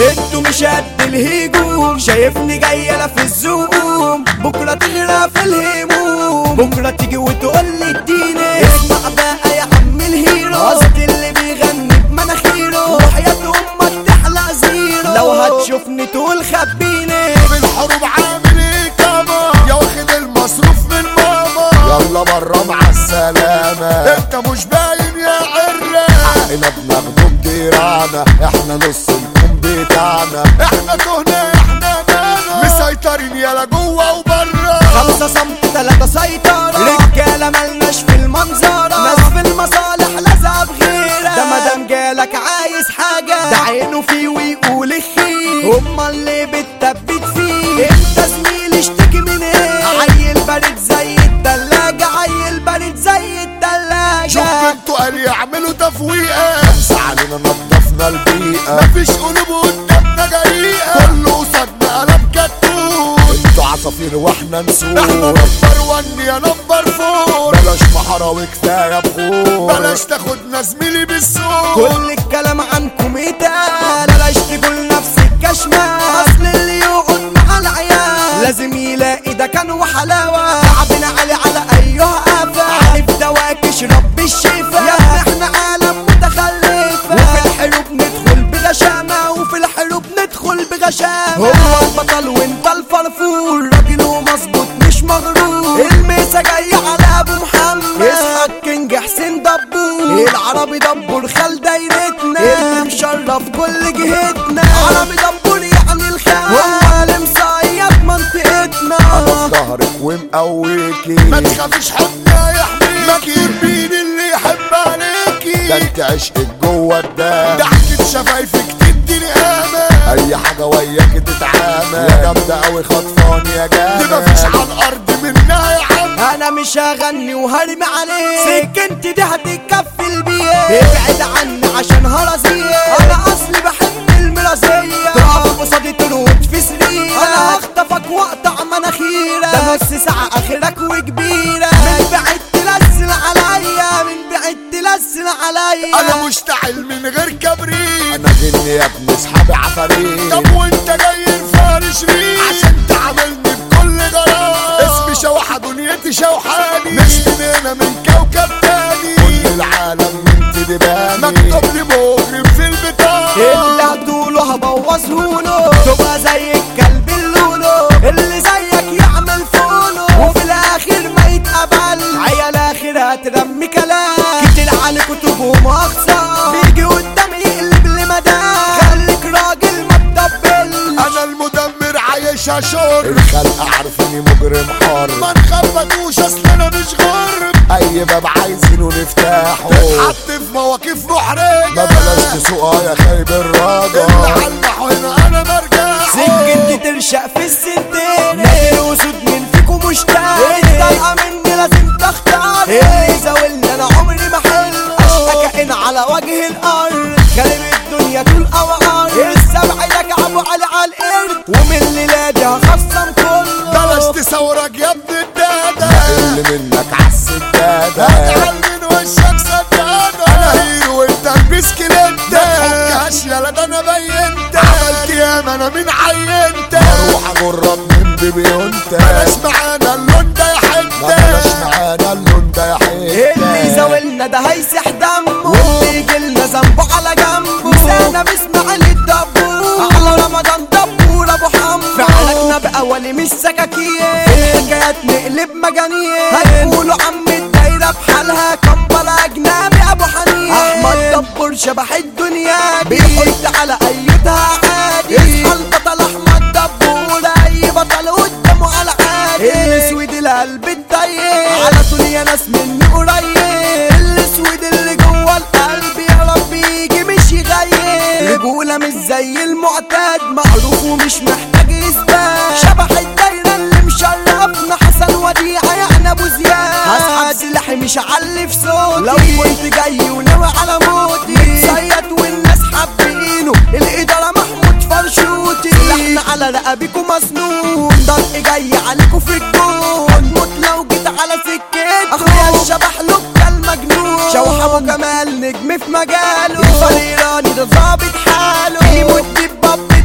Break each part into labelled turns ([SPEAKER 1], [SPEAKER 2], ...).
[SPEAKER 1] انتوا مش قد الهجوم شايفني جاي انا في الزقوم بكره تغرق في الهموم بكره تيجي وتقول لي اديني اسمع بقى يا عم الهيرو قصدي اللي بيغني بمناخيره وحياة امك تحلى زيرو لو هتشوفني تقول خبيني
[SPEAKER 2] في الحروب عامل ايه كاما يا واخد المصروف من ماما يلا بره مع السلامة انت مش باين يا عرة احنا بناخده بديرانا احنا نص الكون بتاعنا احنا تهنا احنا مانا مسيطرين يلا جوه وبره
[SPEAKER 1] خمسة صمت تلاتة سيطرة رجالة ملناش في المنظرة ناس في المصالح لازقة بغيرة ده مدام جالك عايز حاجة ده عينه فيه ويقول خير هما اللي بتثبت فيه انت زميلي اشتكي من ايه عيل بارد زي التلاجة عيل بارد زي التلاجة
[SPEAKER 2] شوف انتوا قال يعملوا تفويقة خمسة علينا نضفنا البيئة مفيش قلوب قدامنا جريئة كله قصادنا قلب كتكوت انتوا عصافير واحنا نسور احنا نمبر ون يا نمبر فور بلاش محارة وكفاية بخور بلاش تاخدنا زميلي بالسوق
[SPEAKER 1] كل الكلام عنكم يتقال بلاش تقول نفسك كشمال اصل اللي يقعد مع العيال لازم يلاقي ده كان وحلاوه تعبنا علي على ايها افا عارف دواك اشرب بالشفا يا ابني احنا عالم متخلفه وفي الحروب ندخل بغشامه وفي الحروب ندخل بغشامه هو البطل وانت الفرفور راجل ومظبوط مش مغرور الميسا جاي على ابو محمد اصحى الكينج حسين دبور العربي دبور خال دايرتنا اللي مشرف كل جهتنا عربي دبور يعني الخال هو اللي مصيد منطقتنا
[SPEAKER 2] ظهرك ومقويكي ما تخافيش حد يحميكي ما تجيبين اللي يحب عليكي ده انت عشقك جوه الدم ضحكة شفايفك تديني امان اي حاجة وياك تتعامل يا جامدة اوي خطفان يا جامد دي مفيش على الارض منها يا عم
[SPEAKER 1] انا مش هغني وهرمي عليك سكنتي دي هتتكفل بيه ابعد عني عشان هرزيه انا اصلي بحب المرازيه تقف قصادي تنوت في سرير انا هخطفك واقطع مناخيرك ده نص ساعه اخرك وكبيره من بعيد تلسن عليا من بعيد تلسن عليا
[SPEAKER 2] انا مشتعل من غير كبريت انا جني يا ابن اصحابي عفاريت طب وانت جاي الفارش ريت عشان تعاملني بكل جرار اسمي شوحة دنيتي شوحاني مش من هنا من كوكب تاني كل العالم من تدباني مكتوب لي مجرم في البطاقة
[SPEAKER 1] اللي هتقوله هبوظهوله تبقى زي الكلب اللولو اللي زيك يعمل فولو وفي الاخر ما يتقبل عيال اخر هترمي كلام كتير عليك كتب ومقصة بيجي قدامي يقلب لمدام خليك راجل ما تطبل
[SPEAKER 2] انا المدمر عايشها شر الخلق عارفيني مجرم حر ما نخبطوش اصل انا مش غرب اي باب عايزينه نفتحه تتحط في مواقف محرجة ما بلاش تسوقها يا خايب الراجل اللي علمحه هنا انا مرجع
[SPEAKER 1] سكنتي ترشق في السنتين نادي الاسود من فيكم مشتاق الطلقه مني لازم تختار اللي زاولني انا عمري ما حل اشقى كائن على وجه الارض خارب الدنيا طول اوعار السبع يجعبوا على على الارض ومن الليله دي هخصم كله
[SPEAKER 2] بلاش تسورك يا ابن الدادة اللي منك عالسدادة هتعل من وشك سدادة انا هيرو وانت البسكليتة ما تفكهاش يالا ده انا بينت عملت ياما انا من عينت اروح اجرب من بيبيونت بلاش معانا اللون ده يا حتة بلاش معانا اللون ده يا حتة
[SPEAKER 1] اللي زاولنا ده هيسح دمه واللي يجيلنا ذنبه على جنبه لسانا بسمع الدبور على رمضان دبور ابو حمو فعلكنا بأولي مش سكاكين الحكايات نقلب مجانين هتقولوا عم الدايرة بحالها كمبر أجنبي أبو حنين أحمد دبور شبح الدنيا بيحط على أيدها عادي يصحى البطل أحمد دبور أي بطل قدامه على عادي الأسود القلب الضيق على طول يا ناس مني قريب الأسود اللي جوه القلب يا رب يجي مش يغير رجولة مش زي المعتاد معروف ومش محتاج إثبات شبح الدايرة اللي مشرفنا حسن وديعة يعني أبو زياد هسحب سلاحي مش علي في صوتي لو كنت جاي وناوي على موتي متصيد والناس حابينه الإدارة محمود فرشوتي سلاحنا على رقبكم مسنون ضرق جاي عليكم في الجون هتموت لو جيت على سكته أخويا الشبح لبكة المجنون شوح أبو جمال نجم في مجاله الفريراني ده ظابط حاله يموت بباب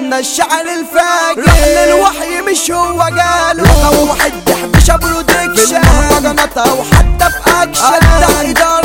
[SPEAKER 1] كتبنا الشعر الفاجر رحل الوحي مش هو قاله رقم واحد بحبش برودكشن في المهرجانات او حتى في اكشن ده اداره